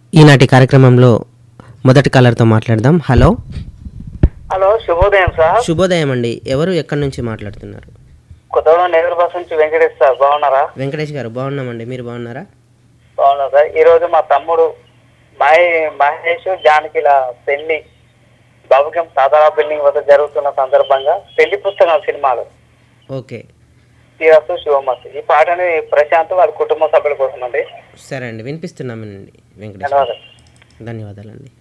ఈనాటి కార్యక్రమంలో మొదటి కాలర్తో మాట్లాడదాం హలో హలో శుభోదయం సార్ శుభోదయం అండి ఎవరు ఎక్కడి నుంచి మాట్లాడుతున్నారు కొత్తగూడెం నెహ్రూ బస్ నుంచి వెంకటేష్ సార్ బాగున్నారా వెంకటేష్ గారు బాగున్నామండి మీరు బాగున్నారా బాగున్నా సార్ ఈ రోజు మా తమ్ముడు మహే మహేష్ జానకిల పెళ్లి బాబుకేం సాధారణ బిల్డింగ్ వద్ద జరుగుతున్న సందర్భంగా పెళ్లి పుస్తకం సినిమాలు ఓకే తీరస్తు శివమస్తు ఈ పాటని ప్రశాంత్ వాళ్ళ కుటుంబ సభ్యుల కోసం అండి సరే అండి వినిపిస్తున్నామండి వెంకటేష్ గారు. ధన్యవాదాలు ధన్యవాదాలండి